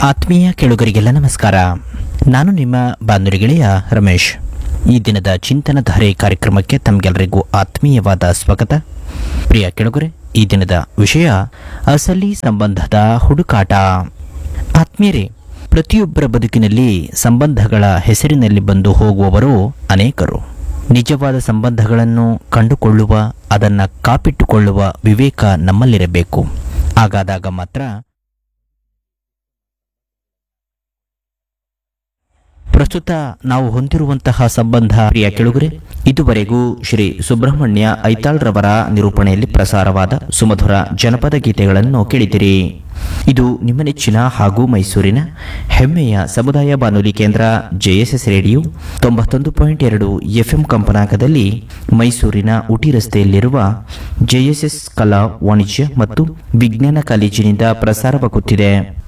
ಆತ್ಮೀಯ ಕೇಳುಗರಿಗೆಲ್ಲ ನಮಸ್ಕಾರ ನಾನು ನಿಮ್ಮ ಬಾಂಧುರಿ ಗೆಳೆಯ ರಮೇಶ್ ಈ ದಿನದ ಚಿಂತನಧಾರೆ ಕಾರ್ಯಕ್ರಮಕ್ಕೆ ತಮಗೆಲ್ಲರಿಗೂ ಆತ್ಮೀಯವಾದ ಸ್ವಾಗತ ಪ್ರಿಯ ಕೆಳಗರೆ ಈ ದಿನದ ವಿಷಯ ಅಸಲಿ ಸಂಬಂಧದ ಹುಡುಕಾಟ ಆತ್ಮೀಯರೇ ಪ್ರತಿಯೊಬ್ಬರ ಬದುಕಿನಲ್ಲಿ ಸಂಬಂಧಗಳ ಹೆಸರಿನಲ್ಲಿ ಬಂದು ಹೋಗುವವರು ಅನೇಕರು ನಿಜವಾದ ಸಂಬಂಧಗಳನ್ನು ಕಂಡುಕೊಳ್ಳುವ ಅದನ್ನು ಕಾಪಿಟ್ಟುಕೊಳ್ಳುವ ವಿವೇಕ ನಮ್ಮಲ್ಲಿರಬೇಕು ಹಾಗಾದಾಗ ಮಾತ್ರ ಪ್ರಸ್ತುತ ನಾವು ಹೊಂದಿರುವಂತಹ ಸಂಬಂಧ ಪ್ರಿಯ ಕೆಳುಗರೆ ಇದುವರೆಗೂ ಶ್ರೀ ಸುಬ್ರಹ್ಮಣ್ಯ ಐತಾಳ್ರವರ ನಿರೂಪಣೆಯಲ್ಲಿ ಪ್ರಸಾರವಾದ ಸುಮಧುರ ಜನಪದ ಗೀತೆಗಳನ್ನು ಕೇಳಿದಿರಿ ಇದು ನಿಮ್ಮ ನೆಚ್ಚಿನ ಹಾಗೂ ಮೈಸೂರಿನ ಹೆಮ್ಮೆಯ ಸಮುದಾಯ ಬಾನುಲಿ ಕೇಂದ್ರ ಜೆಎಸ್ಎಸ್ ರೇಡಿಯೋ ತೊಂಬತ್ತೊಂದು ಪಾಯಿಂಟ್ ಎರಡು ಎಫ್ಎಂ ಕಂಪನಾಂಕದಲ್ಲಿ ಮೈಸೂರಿನ ಉಟಿ ರಸ್ತೆಯಲ್ಲಿರುವ ಜೆಎಸ್ಎಸ್ ಕಲಾ ವಾಣಿಜ್ಯ ಮತ್ತು ವಿಜ್ಞಾನ ಕಾಲೇಜಿನಿಂದ ಪ್ರಸಾರವಾಗುತ್ತಿದೆ